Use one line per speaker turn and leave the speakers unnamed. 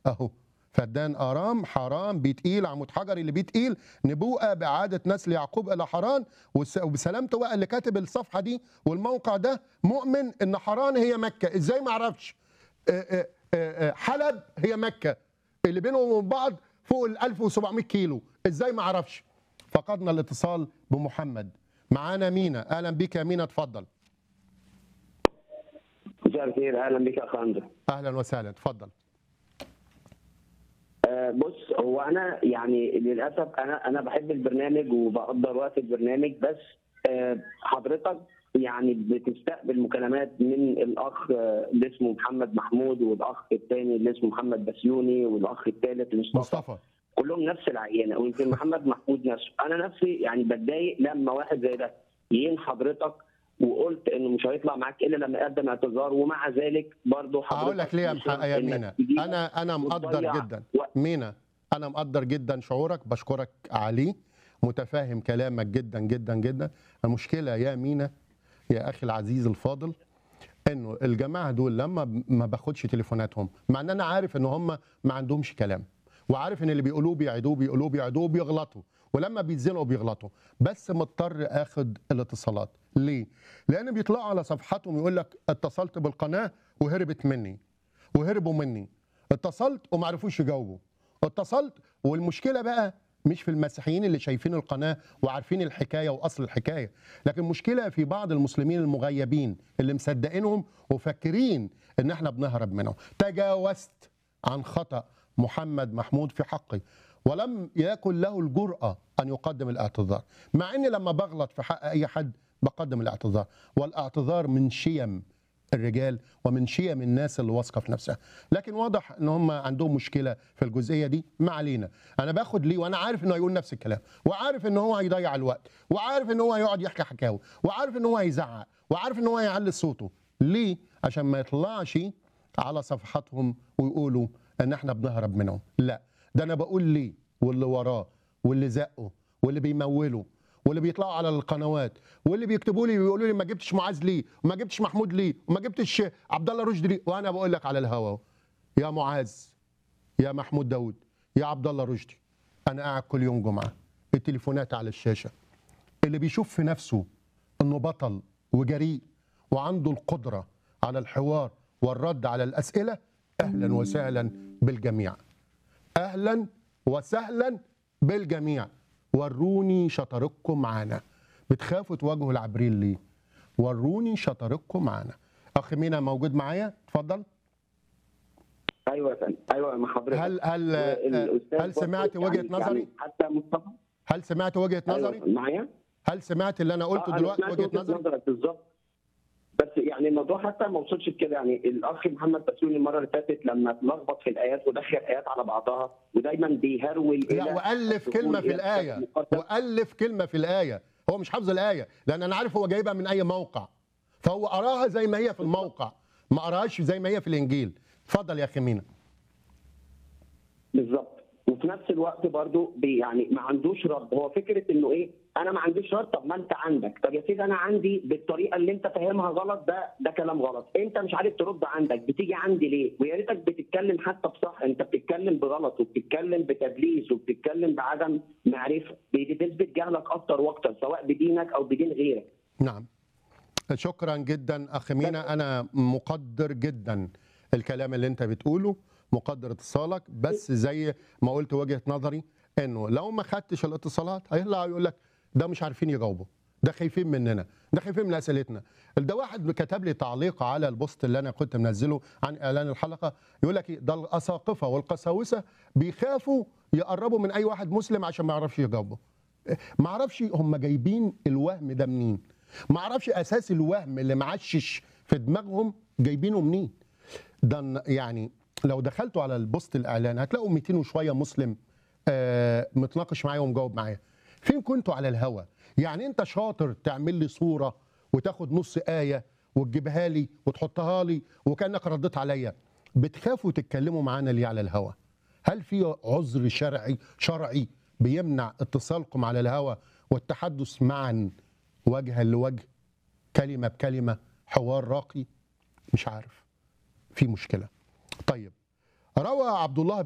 اهو فدان ارام حرام بيتقيل عمود حجر اللي بيتقيل نبوءه باعاده نسل يعقوب الى حران والس- وبسلامته بقى اللي كاتب الصفحه دي والموقع ده مؤمن ان حران هي مكه ازاي ما اعرفش آه، آه، آه، آه، حلب هي مكه اللي بينهم وبين بعض فوق ال 1700 كيلو ازاي ما اعرفش فقدنا الاتصال بمحمد معانا مينا اهلا بيك يا مينا اتفضل
مساء الخير اهلا بك يا اخ اندرو
اهلا وسهلا اتفضل
آه، بص هو انا يعني للاسف انا انا بحب البرنامج وبقدر وقت البرنامج بس آه، حضرتك يعني بتستقبل مكالمات من الاخ آه، اللي اسمه محمد محمود والاخ الثاني اللي اسمه محمد بسيوني والاخ الثالث مصطفى
مصطفى
كلهم نفس العينه ويمكن محمد محمود نفسه انا نفسي يعني بتضايق لما واحد زي ده يين حضرتك وقلت انه مش هيطلع معاك الا لما يقدم اعتذار ومع ذلك برضه حضرتك
اقول لك ليه يا
مصر
مح- يا
إنك
مينا
تجيب
انا انا مقدر
وتضيع
جدا
وقت.
مينا انا مقدر جدا شعورك بشكرك عليه متفاهم كلامك جدا جدا جدا المشكله يا مينا يا اخي العزيز الفاضل انه الجماعه دول لما ب- ما باخدش تليفوناتهم مع ان انا عارف ان هم ما عندهمش كلام وعارف ان اللي بيقولوه بيعيدوه بيقولوه بيعيدوه بيغلطوا ولما بيتزنقوا بيغلطوا بس مضطر اخد الاتصالات ليه لان بيطلعوا على صفحاتهم يقول لك اتصلت بالقناه وهربت مني وهربوا مني اتصلت وما عرفوش يجاوبوا اتصلت والمشكله بقى مش في المسيحيين اللي شايفين القناه وعارفين الحكايه واصل الحكايه لكن المشكله في بعض المسلمين المغيبين اللي مصدقينهم وفاكرين ان احنا بنهرب منهم تجاوزت عن خطا محمد محمود في حقي ولم يكن له الجرأة أن يقدم الاعتذار مع أني لما بغلط في حق أي حد بقدم الاعتذار والاعتذار من شيم الرجال ومن شيم الناس اللي واثقه في نفسها لكن واضح ان هم عندهم مشكله في الجزئيه دي ما علينا انا باخد ليه وانا عارف انه هيقول نفس الكلام وعارف ان هو هيضيع الوقت وعارف ان هو هيقعد يحكي حكاوي وعارف ان هو هيزعق وعارف ان هو هيعلي صوته ليه عشان ما يطلعش على صفحاتهم ويقولوا ان احنا بنهرب منهم لا ده انا بقول ليه واللي وراه واللي زقه واللي بيموله واللي بيطلعوا على القنوات واللي بيكتبوا لي ويقولوا لي ما جبتش معاذ ليه وما جبتش محمود ليه وما جبتش عبد الله رشدي ليه وانا بقول لك على الهوا أهو. يا معاذ يا محمود داود يا عبد الله رشدي انا قاعد كل يوم جمعه التليفونات على الشاشه اللي بيشوف في نفسه انه بطل وجريء وعنده القدره على الحوار والرد على الاسئله اهلا وسهلا بالجميع اهلا وسهلا بالجميع وروني شطارتكم معانا بتخافوا تواجهوا العبرين ليه وروني شطارتكم معانا اخ مينا موجود معايا اتفضل
ايوه يا فندم ايوه مع حضرتك
هل هل
والأستاذ
هل سمعت
برضه
وجهه
يعني-
نظري
يعني حتى مصطفى
هل سمعت وجهه
أيوة،
نظري
معايا
هل سمعت اللي انا
آه،
قلته
أنا
دلوقتي
سمعت
وجهه نظري
نظرك بالظبط بس يعني الموضوع حتى ما وصلش كده يعني الاخ محمد بسيوني المره اللي فاتت لما اتلخبط في الايات ودخل ايات على بعضها ودايما بيهرول
لا
إلى
والف
الدخول
كلمه في
إلى
الايه
المقدس.
والف كلمه في الايه هو مش حافظ الايه لان انا عارف هو جايبها من اي موقع فهو قراها زي ما هي في الموقع ما قراهاش زي ما هي في الانجيل اتفضل يا اخي مينا
بالظبط وفي نفس الوقت برضو بي يعني ما عندوش رد هو فكره انه ايه انا ما عنديش رد طب ما انت عندك طب يا سيدي انا عندي بالطريقه اللي انت فاهمها غلط ده ده كلام غلط انت مش عارف ترد عندك بتيجي عندي ليه ويا ريتك بتتكلم حتى بصح انت بتتكلم بغلط وبتتكلم بتدليس وبتتكلم بعدم معرفه بتثبت جهلك اكتر واكتر سواء بدينك او بدين غيرك
نعم شكرا جدا اخ مينا انا مقدر جدا الكلام اللي انت بتقوله مقدر اتصالك بس زي ما قلت وجهه نظري انه لو ما خدتش الاتصالات هيطلع يقول لك ده مش عارفين يجاوبوا ده خايفين مننا ده خايفين من اسئلتنا ده واحد كتب لي تعليق على البوست اللي انا كنت منزله عن اعلان الحلقه يقول لك إيه، ده الاساقفه والقساوسه بيخافوا يقربوا من اي واحد مسلم عشان ما يعرفش يجاوبه ما اعرفش هم جايبين الوهم ده منين ما اعرفش اساس الوهم اللي معشش في دماغهم جايبينه منين ده ن- يعني لو دخلتوا على البوست الاعلان هتلاقوا 200 وشويه مسلم آه متناقش معايا ومجاوب معايا فين كنتوا على الهوا يعني انت شاطر تعمل لي صوره وتاخد نص ايه وتجيبها لي وتحطها لي وكانك رديت عليا بتخافوا تتكلموا معانا ليه على الهوا هل في عذر شرعي شرعي بيمنع اتصالكم على الهوا والتحدث معا وجها لوجه كلمه بكلمه حوار راقي مش عارف في مشكله طيب روى عبد الله